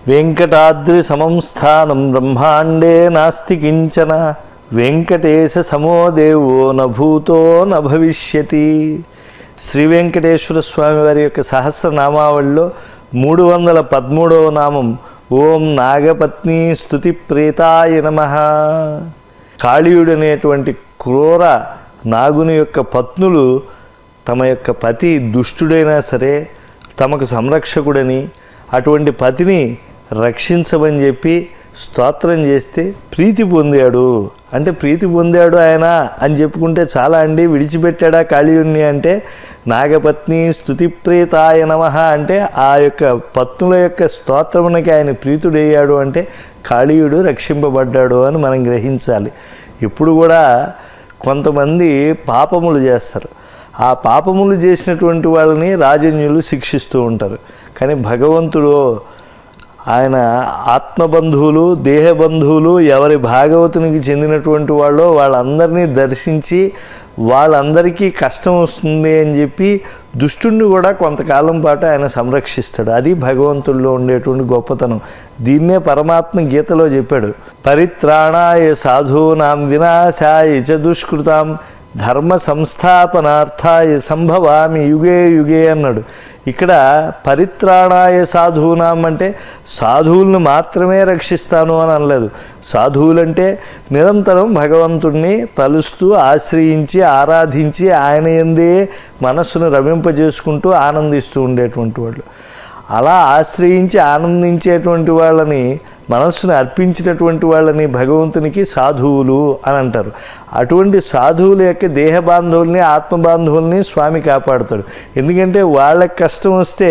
వెంకటాద్రి సమం స్థానం బ్రహ్మాండే నాస్తి కించన వెంకటేశ సమో దేవో నభూతో న భవిష్యతి శ్రీ వెంకటేశ్వర స్వామి వారి యొక్క సహస్రనామావళిలో మూడు వందల పదమూడవ నామం ఓం నాగపత్ని స్తుతి ప్రేతాయ నమ కాళీయుడు అనేటువంటి క్రూర నాగుని యొక్క పత్నులు తమ యొక్క పతి దుష్టుడైనా సరే తమకు సంరక్షకుడని అటువంటి పతిని రక్షించమని చెప్పి స్తోత్రం చేస్తే ప్రీతి పొందాడు అంటే ప్రీతి పొందాడు ఆయన అని చెప్పుకుంటే చాలా అండి విడిచిపెట్టాడా కాళీయుణ్ణి అంటే నాగపత్ని స్తుతిప్రేతాయ నమ అంటే ఆ యొక్క పత్నుల యొక్క స్తోత్రమునకి ఆయన ప్రీతుడయ్యాడు అంటే కాళీయుడు రక్షింపబడ్డాడు అని మనం గ్రహించాలి ఇప్పుడు కూడా కొంతమంది పాపములు చేస్తారు ఆ పాపములు చేసినటువంటి వాళ్ళని రాజన్యులు శిక్షిస్తూ ఉంటారు కానీ భగవంతుడు ఆయన ఆత్మబంధువులు దేహబంధువులు ఎవరి భాగవతునికి చెందినటువంటి వాళ్ళు వాళ్ళందరినీ దర్శించి వాళ్ళందరికీ కష్టం వస్తుంది అని చెప్పి దుష్టుణ్ణి కూడా కొంతకాలం పాటు ఆయన సంరక్షిస్తాడు అది భగవంతుల్లో ఉండేటువంటి గొప్పతనం దీన్నే పరమాత్మ గీతలో చెప్పాడు పరిత్రాణాయ సాధూనాం వినాశాయ చ దుష్కృతాం ధర్మ సంస్థాపనార్థాయ సంభవామి యుగే యుగే అన్నాడు ఇక్కడ పరిత్రాణాయ సాధువునాం అంటే సాధువులను మాత్రమే రక్షిస్తాను అని అనలేదు సాధువులంటే నిరంతరం భగవంతుణ్ణి తలుస్తూ ఆశ్రయించి ఆరాధించి ఆయన ఎందే మనస్సును రమింపజేసుకుంటూ ఆనందిస్తూ ఉండేటువంటి వాళ్ళు అలా ఆశ్రయించి ఆనందించేటువంటి వాళ్ళని మనస్సును అర్పించినటువంటి వాళ్ళని భగవంతునికి సాధువులు అని అంటారు అటువంటి సాధువుల యొక్క దేహ బాంధవుల్ని ఆత్మ బాంధవుల్ని స్వామి కాపాడుతాడు ఎందుకంటే వాళ్ళకి కష్టం వస్తే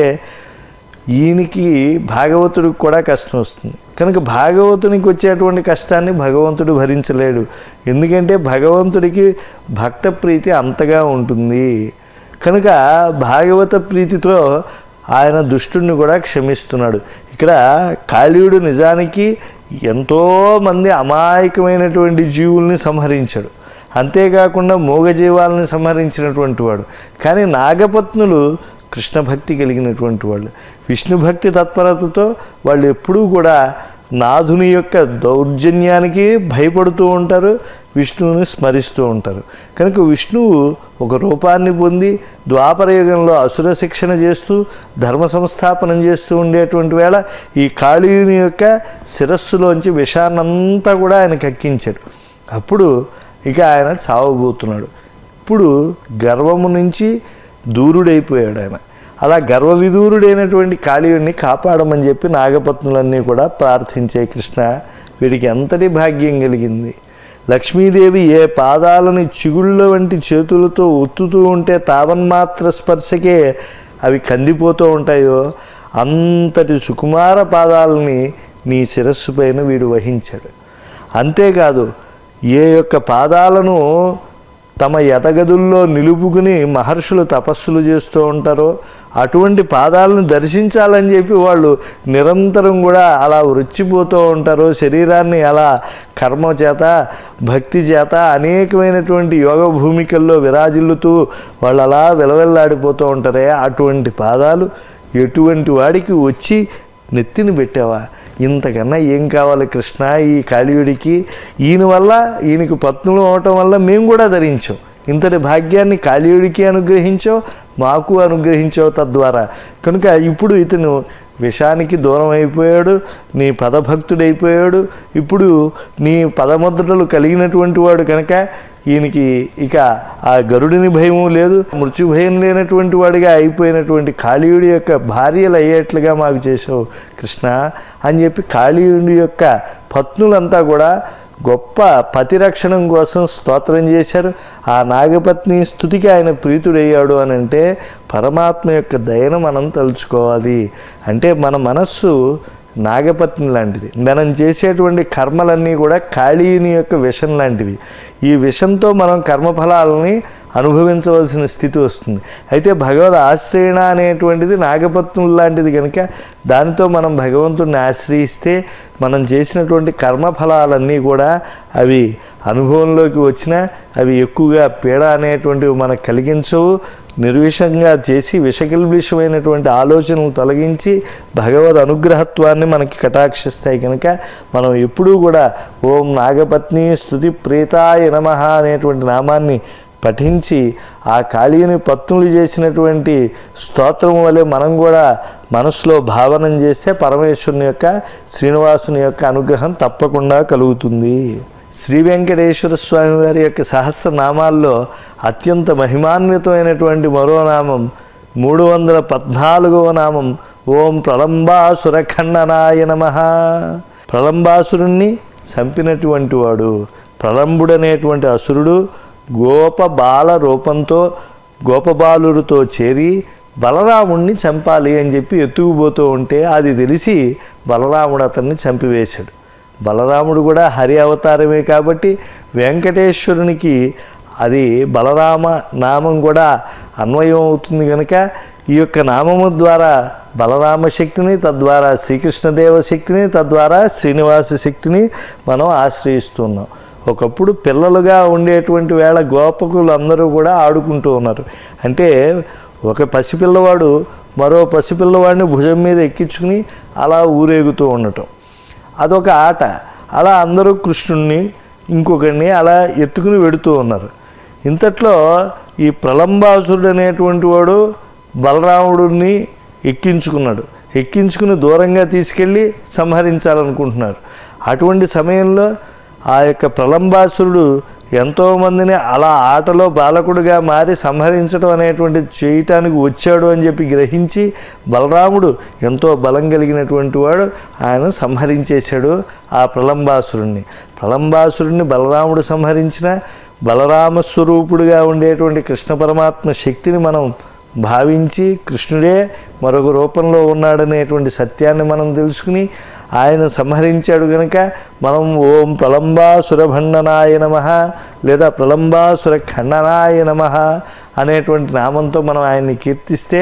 ఈయనకి భాగవతుడికి కూడా కష్టం వస్తుంది కనుక భాగవతునికి వచ్చేటువంటి కష్టాన్ని భగవంతుడు భరించలేడు ఎందుకంటే భగవంతుడికి భక్త ప్రీతి అంతగా ఉంటుంది కనుక భాగవత ప్రీతితో ఆయన దుష్టుణ్ణి కూడా క్షమిస్తున్నాడు ఇక్కడ కాళీయుడు నిజానికి ఎంతోమంది అమాయకమైనటువంటి జీవుల్ని సంహరించాడు అంతేకాకుండా మూగజీవాలని సంహరించినటువంటి వాడు కానీ నాగపత్నులు కృష్ణ భక్తి కలిగినటువంటి వాళ్ళు విష్ణు భక్తి తత్పరతతో వాళ్ళు ఎప్పుడూ కూడా నాథుని యొక్క దౌర్జన్యానికి భయపడుతూ ఉంటారు విష్ణువుని స్మరిస్తూ ఉంటారు కనుక విష్ణువు ఒక రూపాన్ని పొంది ద్వాపరయుగంలో అసుర శిక్షణ చేస్తూ ధర్మ సంస్థాపనం చేస్తూ ఉండేటువంటి వేళ ఈ కాళీయుని యొక్క శిరస్సులోంచి విషాన్నంతా కూడా ఆయన కక్కించాడు అప్పుడు ఇక ఆయన చావబోతున్నాడు ఇప్పుడు గర్వము నుంచి దూరుడైపోయాడు ఆయన అలా గర్వవిదూరుడైనటువంటి కాళీయుడిని కాపాడమని చెప్పి నాగపత్నులన్నీ కూడా ప్రార్థించే కృష్ణ వీడికి ఎంతటి భాగ్యం కలిగింది లక్ష్మీదేవి ఏ పాదాలని చిగుళ్ళ వంటి చేతులతో ఒత్తుతూ ఉంటే తావన్మాత్ర స్పర్శకే అవి కందిపోతూ ఉంటాయో అంతటి సుకుమార పాదాలని నీ శిరస్సు పైన వీడు వహించాడు అంతేకాదు ఏ యొక్క పాదాలను తమ ఎతగదుల్లో నిలుపుకుని మహర్షులు తపస్సులు చేస్తూ ఉంటారో అటువంటి పాదాలను దర్శించాలని చెప్పి వాళ్ళు నిరంతరం కూడా అలా వృచ్చిపోతూ ఉంటారు శరీరాన్ని అలా కర్మ చేత భక్తి చేత అనేకమైనటువంటి యోగ భూమికల్లో విరాజిల్లుతూ వాళ్ళు అలా విలవిల్లాడిపోతూ ఉంటారే అటువంటి పాదాలు ఎటువంటి వాడికి వచ్చి నెత్తిని పెట్టావా ఇంతకన్నా ఏం కావాలి కృష్ణ ఈ కాళీయుడికి ఈయన వల్ల ఈయనకు పత్నులు అవటం వల్ల మేము కూడా ధరించాం ఇంతటి భాగ్యాన్ని కాళీయుడికి అనుగ్రహించావు మాకు అనుగ్రహించావు తద్వారా కనుక ఇప్పుడు ఇతను విషానికి దూరం అయిపోయాడు నీ పదభక్తుడైపోయాడు ఇప్పుడు నీ పదముద్రలు కలిగినటువంటి వాడు కనుక ఈయనకి ఇక ఆ గరుడిని భయము లేదు మృత్యు భయం లేనటువంటి వాడిగా అయిపోయినటువంటి కాళీయుడి యొక్క భార్యలు అయ్యేట్లుగా మాకు చేసావు కృష్ణ అని చెప్పి కాళీయుడి యొక్క పత్నులంతా కూడా గొప్ప పతిరక్షణం కోసం స్తోత్రం చేశారు ఆ నాగపత్ని స్థుతికి ఆయన ప్రీతుడయ్యాడు అని అంటే పరమాత్మ యొక్క దయను మనం తలుచుకోవాలి అంటే మన మనస్సు నాగపత్ని లాంటిది మనం చేసేటువంటి కర్మలన్నీ కూడా కాళీయుని యొక్క విషం లాంటివి ఈ విషంతో మనం కర్మఫలాలని అనుభవించవలసిన స్థితి వస్తుంది అయితే భగవద్ ఆశ్రయణ అనేటువంటిది నాగపత్నులు లాంటిది కనుక దానితో మనం భగవంతుడిని ఆశ్రయిస్తే మనం చేసినటువంటి కర్మఫలాలన్నీ కూడా అవి అనుభవంలోకి వచ్చినా అవి ఎక్కువగా పీడ అనేటువంటివి మనకు కలిగించవు నిర్విషంగా చేసి విషకిల్విషమైనటువంటి ఆలోచనలు తొలగించి భగవద్ అనుగ్రహత్వాన్ని మనకి కటాక్షిస్తాయి కనుక మనం ఎప్పుడూ కూడా ఓం నాగపత్ని స్థుతి ప్రీతాయ నమ అనేటువంటి నామాన్ని పఠించి ఆ కాళీని పత్నులు చేసినటువంటి స్తోత్రం వలె మనం కూడా మనసులో భావనం చేస్తే పరమేశ్వరుని యొక్క శ్రీనివాసుని యొక్క అనుగ్రహం తప్పకుండా కలుగుతుంది శ్రీ వెంకటేశ్వర స్వామి వారి యొక్క సహస్రనామాల్లో అత్యంత మహిమాన్వితమైనటువంటి మరో నామం మూడు వందల పద్నాలుగవ నామం ఓం ప్రళంబాసురఖండనాయ నమ ప్రళంబాసురుణ్ణి చంపినటువంటి వాడు ప్రళంబుడనేటువంటి అసురుడు గోప బాల రూపంతో గోపబాలుడితో చేరి బలరాముణ్ణి చంపాలి అని చెప్పి ఎత్తుకుపోతూ ఉంటే అది తెలిసి బలరాముడు అతన్ని చంపివేశాడు బలరాముడు కూడా హరి అవతారమే కాబట్టి వెంకటేశ్వరునికి అది బలరామ నామం కూడా అన్వయం అవుతుంది కనుక ఈ యొక్క నామము ద్వారా బలరామ శక్తిని తద్వారా శ్రీకృష్ణదేవ శక్తిని తద్వారా శ్రీనివాస శక్తిని మనం ఆశ్రయిస్తున్నాం ఒకప్పుడు పిల్లలుగా ఉండేటువంటి వేళ గోపకులు అందరూ కూడా ఆడుకుంటూ ఉన్నారు అంటే ఒక పసిపిల్లవాడు మరో పసిపిల్లవాడిని భుజం మీద ఎక్కించుకుని అలా ఊరేగుతూ ఉండటం అదొక ఆట అలా అందరూ కృష్ణుణ్ణి ఇంకొకరిని అలా ఎత్తుకుని వెడుతూ ఉన్నారు ఇంతట్లో ఈ ప్రళంబాసురుడు అనేటువంటి వాడు బలరాముడిని ఎక్కించుకున్నాడు ఎక్కించుకుని దూరంగా తీసుకెళ్ళి సంహరించాలనుకుంటున్నారు అటువంటి సమయంలో ఆ యొక్క ప్రళంబాసురుడు ఎంతోమందిని అలా ఆటలో బాలకుడిగా మారి సంహరించడం అనేటువంటి చేయటానికి వచ్చాడు అని చెప్పి గ్రహించి బలరాముడు ఎంతో బలం కలిగినటువంటి వాడు ఆయన సంహరించేశాడు ఆ ప్రళంబాసురుణ్ణి ప్రళంబాసురుణ్ణి బలరాముడు సంహరించిన బలరామ స్వరూపుడుగా ఉండేటువంటి కృష్ణ పరమాత్మ శక్తిని మనం భావించి కృష్ణుడే మరొక రూపంలో ఉన్నాడనేటువంటి సత్యాన్ని మనం తెలుసుకుని ఆయన సంహరించాడు గనుక మనం ఓం ప్రళంబాసురభండనాయ నమ లేదా ప్రళంబాసుర ఖండనాయ నమ అనేటువంటి నామంతో మనం ఆయన్ని కీర్తిస్తే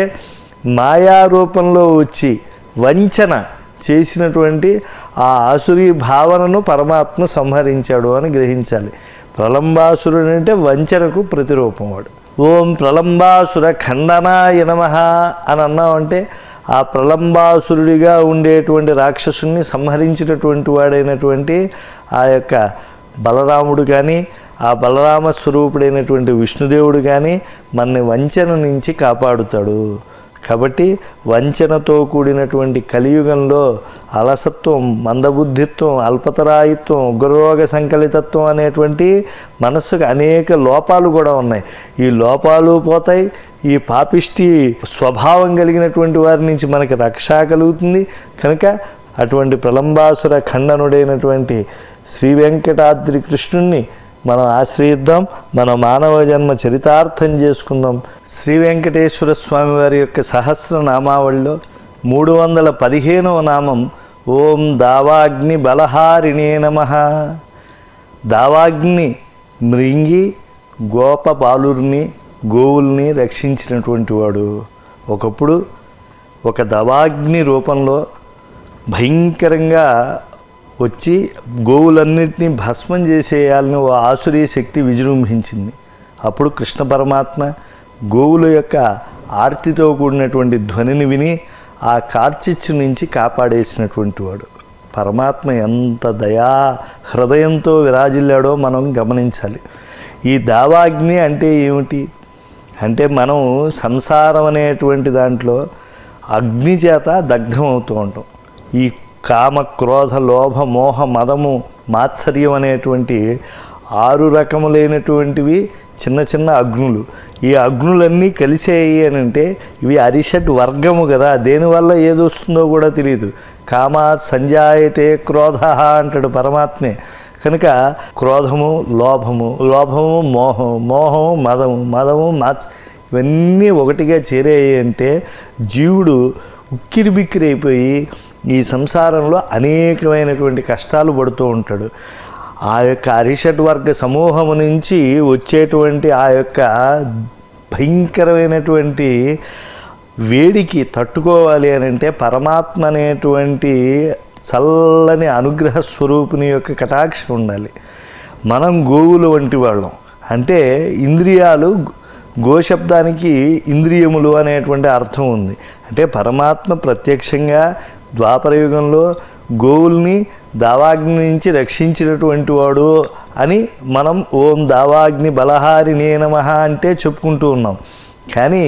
మాయా రూపంలో వచ్చి వంచన చేసినటువంటి ఆ ఆసురీ భావనను పరమాత్మ సంహరించాడు అని గ్రహించాలి ప్రళంబాసురుడు అంటే వంచనకు ప్రతిరూపం వాడు ఓం ప్రళంబాసుర ఖండనాయ నమ అని అన్నామంటే ఆ ప్రళంబాసురుడిగా ఉండేటువంటి రాక్షసుని సంహరించినటువంటి వాడైనటువంటి ఆ యొక్క బలరాముడు కానీ ఆ బలరామ స్వరూపుడైనటువంటి విష్ణుదేవుడు కానీ మనని వంచన నుంచి కాపాడుతాడు కాబట్టి వంచనతో కూడినటువంటి కలియుగంలో అలసత్వం మందబుద్ధిత్వం అల్పతరాయిత్వం ఉగ్రరోగ సంకలితత్వం అనేటువంటి మనస్సుకు అనేక లోపాలు కూడా ఉన్నాయి ఈ లోపాలు పోతాయి ఈ పాపిష్టి స్వభావం కలిగినటువంటి వారి నుంచి మనకి రక్ష కలుగుతుంది కనుక అటువంటి ప్రలంబాసుర ఖండనుడైనటువంటి శ్రీ వెంకటాద్రి కృష్ణుణ్ణి మనం ఆశ్రయిద్దాం మన మానవ జన్మ చరితార్థం చేసుకుందాం శ్రీ వెంకటేశ్వర స్వామి వారి యొక్క సహస్ర నామావళిలో మూడు వందల పదిహేనవ నామం ఓం దావాగ్ని బలహారిణే నమ దావాగ్ని మృంగి గోపపాలుర్ని గోవుల్ని రక్షించినటువంటి వాడు ఒకప్పుడు ఒక దవాగ్ని రూపంలో భయంకరంగా వచ్చి గోవులన్నింటినీ భస్మం చేసేయాలని ఓ ఆసురీ శక్తి విజృంభించింది అప్పుడు కృష్ణ పరమాత్మ గోవుల యొక్క ఆర్తితో కూడినటువంటి ధ్వనిని విని ఆ కార్చిచ్చు నుంచి కాపాడేసినటువంటి వాడు పరమాత్మ ఎంత దయా హృదయంతో విరాజిల్లాడో మనం గమనించాలి ఈ దావాగ్ని అంటే ఏమిటి అంటే మనం సంసారం అనేటువంటి దాంట్లో అగ్ని చేత దగ్ధం అవుతూ ఉంటాం ఈ కామ క్రోధ లోభ మోహ మదము మాత్సర్యం అనేటువంటి ఆరు రకములైనటువంటివి చిన్న చిన్న అగ్నులు ఈ అగ్నులన్నీ కలిసేయి అని అంటే ఇవి అరిషట్ వర్గము కదా దేనివల్ల ఏది వస్తుందో కూడా తెలియదు కామాత్ సంజాయతే క్రోధ అంటాడు పరమాత్మే కనుక క్రోధము లోభము లోభము మోహము మోహము మదము మదము మాత్స ఇవన్నీ ఒకటిగా చేరాయి అంటే జీవుడు ఉక్కిరి బిక్కిరి అయిపోయి ఈ సంసారంలో అనేకమైనటువంటి కష్టాలు పడుతూ ఉంటాడు ఆ యొక్క అరిషట్ వర్గ సమూహము నుంచి వచ్చేటువంటి ఆ యొక్క భయంకరమైనటువంటి వేడికి తట్టుకోవాలి అని అంటే పరమాత్మ అనేటువంటి చల్లని అనుగ్రహ స్వరూపుని యొక్క కటాక్షం ఉండాలి మనం గోవులు వంటి వాళ్ళం అంటే ఇంద్రియాలు గో శబ్దానికి ఇంద్రియములు అనేటువంటి అర్థం ఉంది అంటే పరమాత్మ ప్రత్యక్షంగా ద్వాపరయుగంలో గోవుల్ని దావాగ్ని నుంచి రక్షించినటువంటి వాడు అని మనం ఓం దావాగ్ని బలహారి నమః అంటే చెప్పుకుంటూ ఉన్నాం కానీ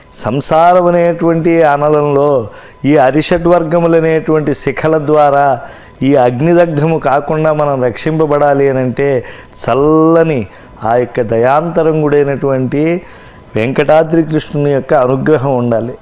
సంసారం అనేటువంటి అనలంలో ఈ అరిషడ్వర్గములు అనేటువంటి శిఖల ద్వారా ఈ అగ్నిదగ్ధము కాకుండా మనం రక్షింపబడాలి అని అంటే చల్లని ఆ యొక్క దయాంతరంగుడైనటువంటి వెంకటాద్రి కృష్ణుని యొక్క అనుగ్రహం ఉండాలి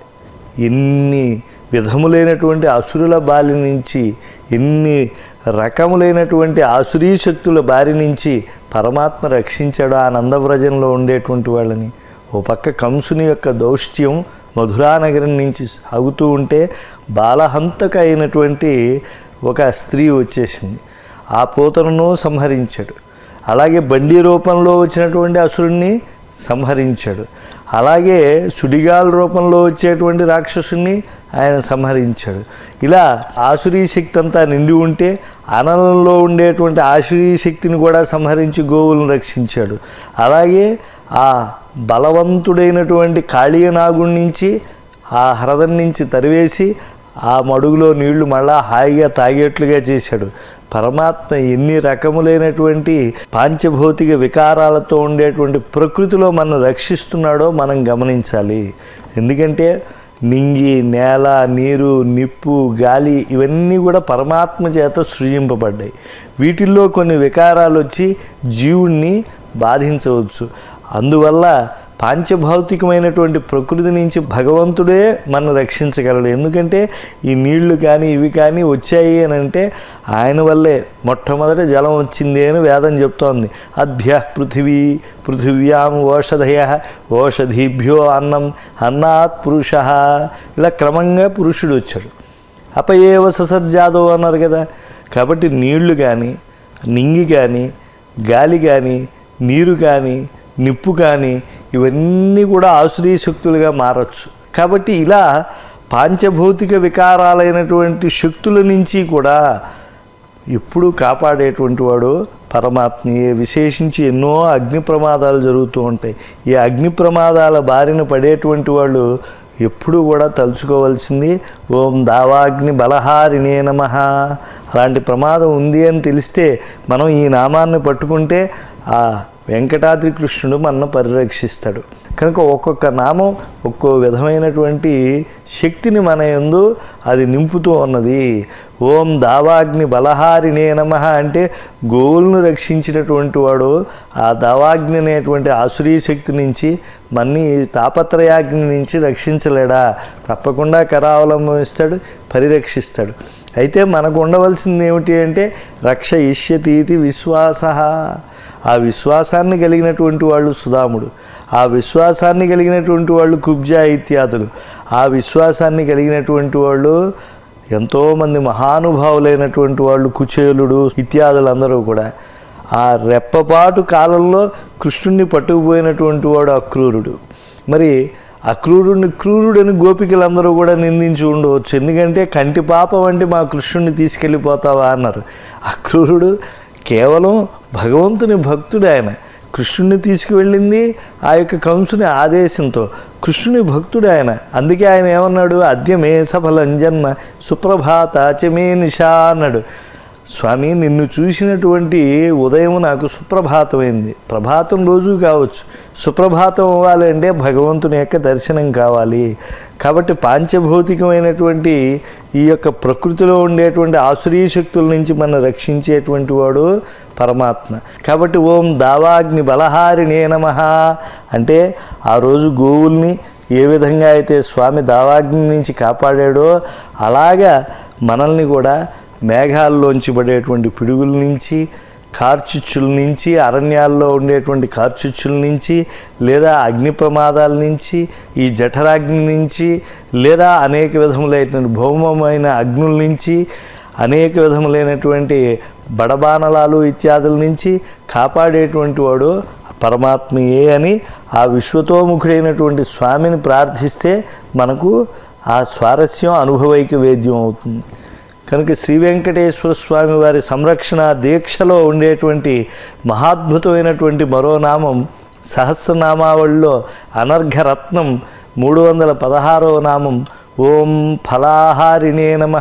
ఎన్ని విధములైనటువంటి అసురుల బారి నుంచి ఎన్ని రకములైనటువంటి ఆసురీ శక్తుల బారి నుంచి పరమాత్మ రక్షించాడు ఆ నందవ్రజంలో ఉండేటువంటి వాళ్ళని ఓ పక్క కంసుని యొక్క దౌష్ట్యం మధురానగరం నుంచి సాగుతూ ఉంటే బాలహంతక అయినటువంటి ఒక స్త్రీ వచ్చేసింది ఆ పూతను సంహరించాడు అలాగే బండి రూపంలో వచ్చినటువంటి అసురుణ్ణి సంహరించాడు అలాగే సుడిగాల రూపంలో వచ్చేటువంటి రాక్షసుని ఆయన సంహరించాడు ఇలా ఆసురీ శక్తి అంతా నిండి ఉంటే అనలంలో ఉండేటువంటి ఆసురీ శక్తిని కూడా సంహరించి గోవులను రక్షించాడు అలాగే ఆ బలవంతుడైనటువంటి కాళీయనాగుడి నుంచి ఆ హ్రదం నుంచి తరివేసి ఆ మడుగులో నీళ్లు మళ్ళా హాయిగా తాగేట్లుగా చేశాడు పరమాత్మ ఎన్ని రకములైనటువంటి పాంచభౌతిక వికారాలతో ఉండేటువంటి ప్రకృతిలో మనం రక్షిస్తున్నాడో మనం గమనించాలి ఎందుకంటే నింగి నేల నీరు నిప్పు గాలి ఇవన్నీ కూడా పరమాత్మ చేత సృజింపబడ్డాయి వీటిల్లో కొన్ని వికారాలు వచ్చి జీవుణ్ణి బాధించవచ్చు అందువల్ల పాంచభౌతికమైనటువంటి ప్రకృతి నుంచి భగవంతుడే మనం రక్షించగలడు ఎందుకంటే ఈ నీళ్లు కానీ ఇవి కానీ వచ్చాయి అని అంటే ఆయన వల్లే మొట్టమొదట జలం వచ్చింది అని వేదం చెప్తోంది అభ్య పృథివీ పృథివ్యాం ఓషధయ ఓషధీభ్యో అన్నం అన్నాత్ పురుష ఇలా క్రమంగా పురుషుడు వచ్చాడు అపయేవ ససర్జాదో అన్నారు కదా కాబట్టి నీళ్లు కానీ నింగి కానీ గాలి కానీ నీరు కానీ నిప్పు కానీ ఇవన్నీ కూడా ఆసురీ శక్తులుగా మారచ్చు కాబట్టి ఇలా పాంచభౌతిక వికారాలైనటువంటి శక్తుల నుంచి కూడా ఎప్పుడూ కాపాడేటువంటి వాడు పరమాత్మయే విశేషించి ఎన్నో అగ్ని ప్రమాదాలు జరుగుతూ ఉంటాయి ఈ అగ్ని ప్రమాదాల బారిన పడేటువంటి వాళ్ళు ఎప్పుడూ కూడా తలుచుకోవాల్సింది ఓం దావాగ్ని బలహారిణే నమ అలాంటి ప్రమాదం ఉంది అని తెలిస్తే మనం ఈ నామాన్ని పట్టుకుంటే ఆ వెంకటాద్రి కృష్ణుడు మనను పరిరక్షిస్తాడు కనుక ఒక్కొక్క నామం ఒక్కో విధమైనటువంటి శక్తిని మన యందు అది నింపుతూ ఉన్నది ఓం దావాగ్ని బలహారిణే నమ అంటే గోవులను రక్షించినటువంటి వాడు ఆ దావాగ్ని అనేటువంటి ఆసురీ శక్తి నుంచి మన్ని తాపత్రయాగ్ని నుంచి రక్షించలేడా తప్పకుండా కరావలంబిస్తాడు పరిరక్షిస్తాడు అయితే మనకు ఉండవలసింది ఏమిటి అంటే రక్ష ఇష్యతీతి విశ్వాస ఆ విశ్వాసాన్ని కలిగినటువంటి వాళ్ళు సుధాముడు ఆ విశ్వాసాన్ని కలిగినటువంటి వాళ్ళు కుబ్జా ఇత్యాదులు ఆ విశ్వాసాన్ని కలిగినటువంటి వాళ్ళు ఎంతోమంది మహానుభావులైనటువంటి వాళ్ళు కుచేలుడు ఇత్యాదులందరూ కూడా ఆ రెప్పపాటు కాలంలో కృష్ణుణ్ణి పట్టుకుపోయినటువంటి వాడు అక్రూరుడు మరి అక్రూరుడిని క్రూరుడని గోపికలందరూ కూడా నిందించి ఉండవచ్చు ఎందుకంటే కంటి పాప వంటి మా కృష్ణుడిని తీసుకెళ్ళిపోతావా అన్నారు అక్రూరుడు కేవలం భగవంతుని భక్తుడు ఆయన కృష్ణుని తీసుకువెళ్ళింది ఆ యొక్క కంసుని ఆదేశంతో కృష్ణుని భక్తుడు ఆయన అందుకే ఆయన ఏమన్నాడు అద్యమే సఫలం జన్మ సుప్రభాత చమే నిశా అన్నాడు స్వామి నిన్ను చూసినటువంటి ఉదయం నాకు సుప్రభాతమైంది ప్రభాతం రోజు కావచ్చు సుప్రభాతం అవ్వాలంటే భగవంతుని యొక్క దర్శనం కావాలి కాబట్టి పాంచభౌతికమైనటువంటి ఈ యొక్క ప్రకృతిలో ఉండేటువంటి ఆసురీ శక్తుల నుంచి మనం రక్షించేటువంటి వాడు పరమాత్మ కాబట్టి ఓం దావాగ్ని బలహారిణే నమ అంటే ఆ రోజు గోవుల్ని ఏ విధంగా అయితే స్వామి దావాగ్ని నుంచి కాపాడాడో అలాగా మనల్ని కూడా మేఘాల్లోంచి పడేటువంటి పిడుగుల నుంచి కార్చిచ్చుల నుంచి అరణ్యాల్లో ఉండేటువంటి కార్చిచ్చుల నుంచి లేదా అగ్ని ప్రమాదాల నుంచి ఈ జఠరాగ్ని నుంచి లేదా అనేక విధములైనటువంటి భౌమమైన అగ్నుల నుంచి అనేక విధములైనటువంటి బడబానలాలు ఇత్యాదుల నుంచి కాపాడేటువంటి వాడు పరమాత్మయే అని ఆ విశ్వతోముఖుడైనటువంటి స్వామిని ప్రార్థిస్తే మనకు ఆ స్వారస్యం అనుభవైక వేద్యం అవుతుంది కనుక శ్రీ వెంకటేశ్వర స్వామి వారి సంరక్షణ దీక్షలో ఉండేటువంటి మహాద్భుతమైనటువంటి మరో నామం సహస్రనామావళిలో అనర్ఘరత్నం మూడు వందల పదహారవ నామం ఓం ఫలాహారిణే నమ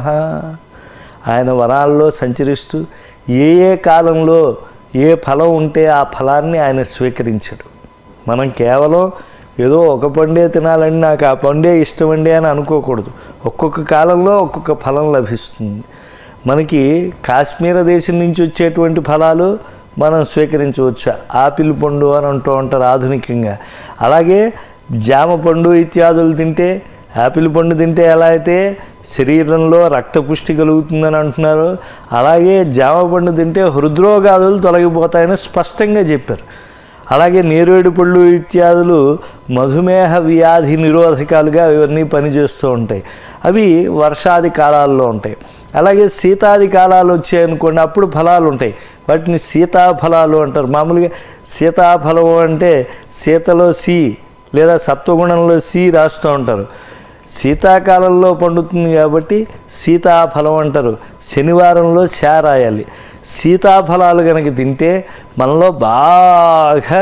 ఆయన వనాల్లో సంచరిస్తూ ఏ ఏ కాలంలో ఏ ఫలం ఉంటే ఆ ఫలాన్ని ఆయన స్వీకరించాడు మనం కేవలం ఏదో ఒక పండే తినాలని నాకు ఆ పండే ఇష్టమండి అని అనుకోకూడదు ఒక్కొక్క కాలంలో ఒక్కొక్క ఫలం లభిస్తుంది మనకి కాశ్మీర దేశం నుంచి వచ్చేటువంటి ఫలాలు మనం స్వీకరించవచ్చు ఆపిల్ పండు అని అంటూ ఉంటారు ఆధునికంగా అలాగే జామ పండు ఇత్యాదులు తింటే యాపిల్ పండు తింటే ఎలా అయితే శరీరంలో రక్తపుష్టి కలుగుతుందని అంటున్నారు అలాగే జామ పండు తింటే హృద్రోగాదులు తొలగిపోతాయని స్పష్టంగా చెప్పారు అలాగే నేరేడు పళ్ళు ఇత్యాదులు మధుమేహ వ్యాధి నిరోధకాలుగా ఇవన్నీ పనిచేస్తూ ఉంటాయి అవి వర్షాది కాలాల్లో ఉంటాయి అలాగే శీతాది కాలాలు వచ్చాయనుకోండి అప్పుడు ఫలాలు ఉంటాయి వాటిని సీతాఫలాలు అంటారు మామూలుగా సీతాఫలం అంటే సీతలో సి లేదా సత్వగుణంలో సి రాస్తూ ఉంటారు శీతాకాలంలో పండుతుంది కాబట్టి సీతాఫలం అంటారు శనివారంలో చా రాయాలి సీతాఫలాలు కనుక తింటే మనలో బాగా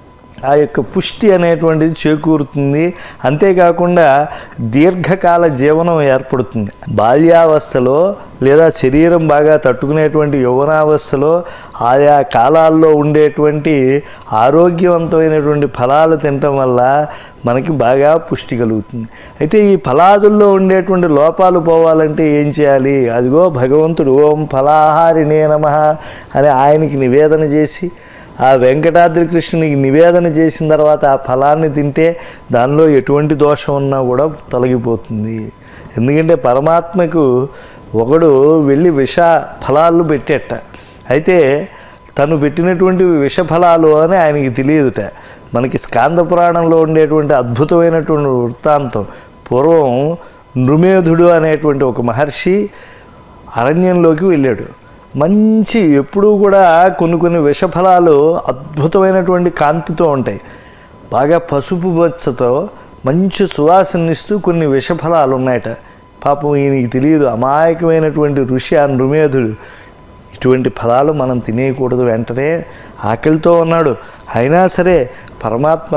ఆ యొక్క పుష్టి అనేటువంటిది చేకూరుతుంది అంతేకాకుండా దీర్ఘకాల జీవనం ఏర్పడుతుంది బాల్యావస్థలో లేదా శరీరం బాగా తట్టుకునేటువంటి యౌవనావస్థలో ఆయా కాలాల్లో ఉండేటువంటి ఆరోగ్యవంతమైనటువంటి ఫలాలు తినటం వల్ల మనకి బాగా పుష్టి కలుగుతుంది అయితే ఈ ఫలాదుల్లో ఉండేటువంటి లోపాలు పోవాలంటే ఏం చేయాలి అదిగో భగవంతుడు ఓం ఫలాహారిణే నమ అని ఆయనకి నివేదన చేసి ఆ వెంకటాద్రి కృష్ణునికి నివేదన చేసిన తర్వాత ఆ ఫలాన్ని తింటే దానిలో ఎటువంటి దోషం ఉన్నా కూడా తొలగిపోతుంది ఎందుకంటే పరమాత్మకు ఒకడు వెళ్ళి విష ఫలాలు పెట్టేట అయితే తను పెట్టినటువంటి విష ఫలాలు అని ఆయనకి తెలియదుట మనకి స్కాంద పురాణంలో ఉండేటువంటి అద్భుతమైనటువంటి వృత్తాంతం పూర్వం నృమేధుడు అనేటువంటి ఒక మహర్షి అరణ్యంలోకి వెళ్ళాడు మంచి ఎప్పుడూ కూడా కొన్ని కొన్ని విషఫలాలు అద్భుతమైనటువంటి కాంతితో ఉంటాయి బాగా పసుపు బచ్చతో మంచి సువాసననిస్తూ కొన్ని విషఫలాలు ఉన్నాయట పాపం ఈయనకి తెలియదు అమాయకమైనటువంటి ఋషి ఆ నృమేధుడు ఇటువంటి ఫలాలు మనం తినేయకూడదు వెంటనే ఆకలితో ఉన్నాడు అయినా సరే పరమాత్మ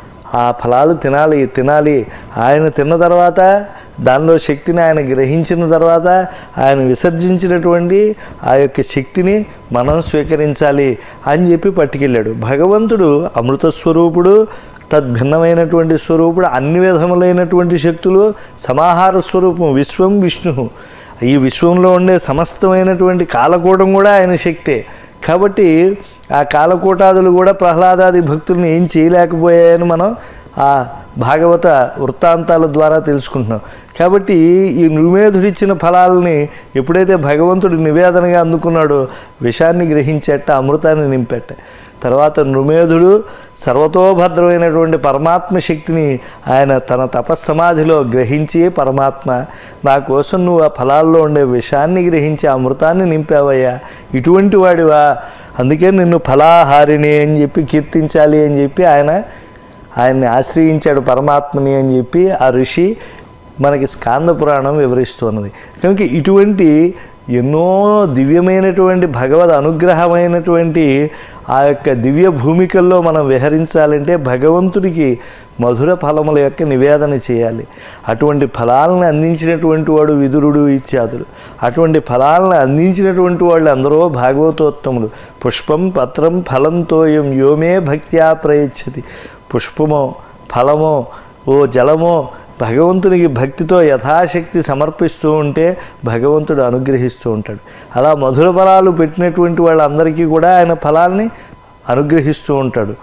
ఆ ఫలాలు తినాలి తినాలి ఆయన తిన్న తర్వాత దానిలో శక్తిని ఆయన గ్రహించిన తర్వాత ఆయన విసర్జించినటువంటి ఆ యొక్క శక్తిని మనం స్వీకరించాలి అని చెప్పి పట్టుకెళ్ళాడు భగవంతుడు అమృత స్వరూపుడు తద్భిన్నమైనటువంటి స్వరూపుడు అన్ని విధములైనటువంటి శక్తులు సమాహార స్వరూపం విశ్వం విష్ణు ఈ విశ్వంలో ఉండే సమస్తమైనటువంటి కాలకూటం కూడా ఆయన శక్తే కాబట్టి ఆ కాలకూటాదులు కూడా ప్రహ్లాదాది భక్తుల్ని ఏం చేయలేకపోయాయని మనం ఆ భాగవత వృత్తాంతాల ద్వారా తెలుసుకుంటున్నాం కాబట్టి ఈ నృమేధుడిచ్చిన ఫలాలని ఎప్పుడైతే భగవంతుడు నివేదనగా అందుకున్నాడో విషాన్ని గ్రహించేట అమృతాన్ని నింపెట్ట తర్వాత నృమేధుడు సర్వతోభద్రమైనటువంటి పరమాత్మ శక్తిని ఆయన తన తపస్సమాధిలో గ్రహించి పరమాత్మ నా కోసం నువ్వు ఆ ఫలాల్లో ఉండే విషాన్ని గ్రహించి అమృతాన్ని నింపావయ్యా ఇటువంటి వాడివా అందుకే నిన్ను ఫలాహారిణి అని చెప్పి కీర్తించాలి అని చెప్పి ఆయన ఆయన్ని ఆశ్రయించాడు పరమాత్మని అని చెప్పి ఆ ఋషి మనకి స్కాంద పురాణం వివరిస్తున్నది కనుక ఇటువంటి ఎన్నో దివ్యమైనటువంటి భగవద్ అనుగ్రహమైనటువంటి ఆ యొక్క దివ్య భూమికల్లో మనం విహరించాలంటే భగవంతుడికి మధుర ఫలముల యొక్క నివేదన చేయాలి అటువంటి ఫలాలను అందించినటువంటి వాడు విదురుడు ఇత్యాదులు అటువంటి ఫలాలను అందించినటువంటి వాళ్ళు అందరూ భాగవతోత్తములు పుష్పం పత్రం ఫలంతోయం యోమే భక్త్యా ప్రయచ్చతి పుష్పమో ఫలమో ఓ జలమో భగవంతునికి భక్తితో యథాశక్తి సమర్పిస్తూ ఉంటే భగవంతుడు అనుగ్రహిస్తూ ఉంటాడు అలా మధుర ఫలాలు పెట్టినటువంటి వాళ్ళందరికీ కూడా ఆయన ఫలాల్ని అనుగ్రహిస్తూ ఉంటాడు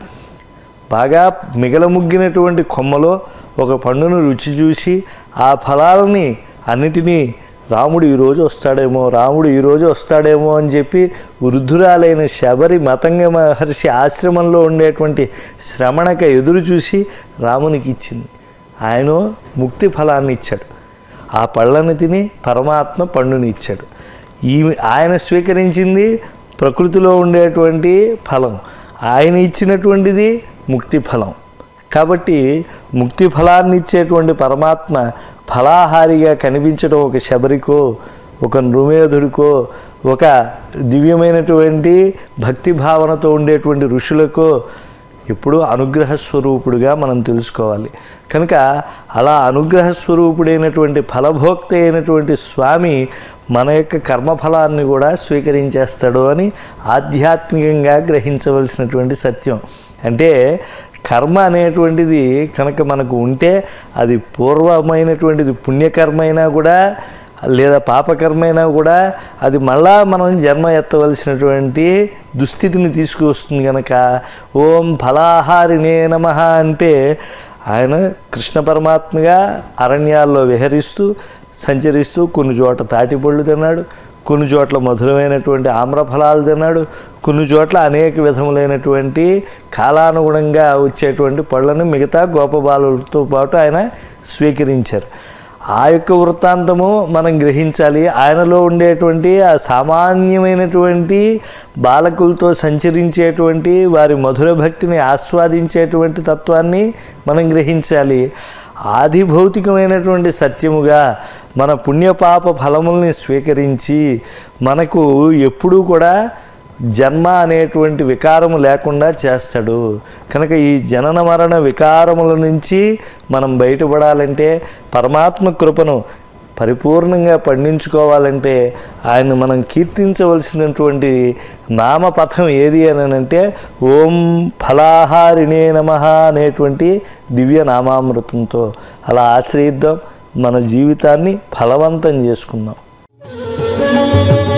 బాగా మిగలముగ్గినటువంటి కొమ్మలో ఒక పండును రుచి చూసి ఆ ఫలాలని అన్నిటినీ రాముడు ఈరోజు వస్తాడేమో రాముడు ఈరోజు వస్తాడేమో అని చెప్పి వృద్ధురాలైన శబరి మతంగ మహర్షి ఆశ్రమంలో ఉండేటువంటి శ్రమణక ఎదురు చూసి రామునికి ఇచ్చింది ఆయన ముక్తి ఫలాన్ని ఇచ్చాడు ఆ పళ్ళని తిని పరమాత్మ పండుని ఇచ్చాడు ఈ ఆయన స్వీకరించింది ప్రకృతిలో ఉండేటువంటి ఫలం ఆయన ఇచ్చినటువంటిది ముక్తి ఫలం కాబట్టి ముక్తి ఫలాన్ని ఇచ్చేటువంటి పరమాత్మ ఫలాహారిగా కనిపించడం ఒక శబరికో ఒక నృమేధుడికో ఒక దివ్యమైనటువంటి భక్తి భావనతో ఉండేటువంటి ఋషులకో ఎప్పుడు అనుగ్రహ స్వరూపుడుగా మనం తెలుసుకోవాలి కనుక అలా అనుగ్రహ స్వరూపుడైనటువంటి ఫలభోక్త అయినటువంటి స్వామి మన యొక్క కర్మఫలాన్ని కూడా స్వీకరించేస్తాడు అని ఆధ్యాత్మికంగా గ్రహించవలసినటువంటి సత్యం అంటే కర్మ అనేటువంటిది కనుక మనకు ఉంటే అది పూర్వమైనటువంటిది పుణ్యకర్మ అయినా కూడా లేదా పాపకర్మైనా కూడా అది మళ్ళా మనం జన్మ ఎత్తవలసినటువంటి దుస్థితిని తీసుకువస్తుంది కనుక ఓం ఫలాహారినే నమ అంటే ఆయన కృష్ణ పరమాత్మగా అరణ్యాల్లో విహరిస్తూ సంచరిస్తూ కొన్ని చోట్ల తాటిపళ్ళు తిన్నాడు కొన్ని చోట్ల మధురమైనటువంటి ఆమ్రఫలాలు తిన్నాడు కొన్ని చోట్ల అనేక విధములైనటువంటి కాలానుగుణంగా వచ్చేటువంటి పళ్ళను మిగతా గోపబాలులతో పాటు ఆయన స్వీకరించారు ఆ యొక్క వృత్తాంతము మనం గ్రహించాలి ఆయనలో ఉండేటువంటి ఆ సామాన్యమైనటువంటి బాలకులతో సంచరించేటువంటి వారి మధుర భక్తిని ఆస్వాదించేటువంటి తత్వాన్ని మనం గ్రహించాలి ఆది భౌతికమైనటువంటి సత్యముగా మన పుణ్యపాప ఫలముల్ని స్వీకరించి మనకు ఎప్పుడూ కూడా జన్మ అనేటువంటి వికారము లేకుండా చేస్తాడు కనుక ఈ జనన మరణ వికారముల నుంచి మనం బయటపడాలంటే పరమాత్మ కృపను పరిపూర్ణంగా పండించుకోవాలంటే ఆయన మనం కీర్తించవలసినటువంటి నామపథం ఏది అని అంటే ఓం ఫలాహారిణే నమ అనేటువంటి దివ్య నామామృతంతో అలా ఆశ్రయిద్దాం మన జీవితాన్ని ఫలవంతం చేసుకుందాం Thank you.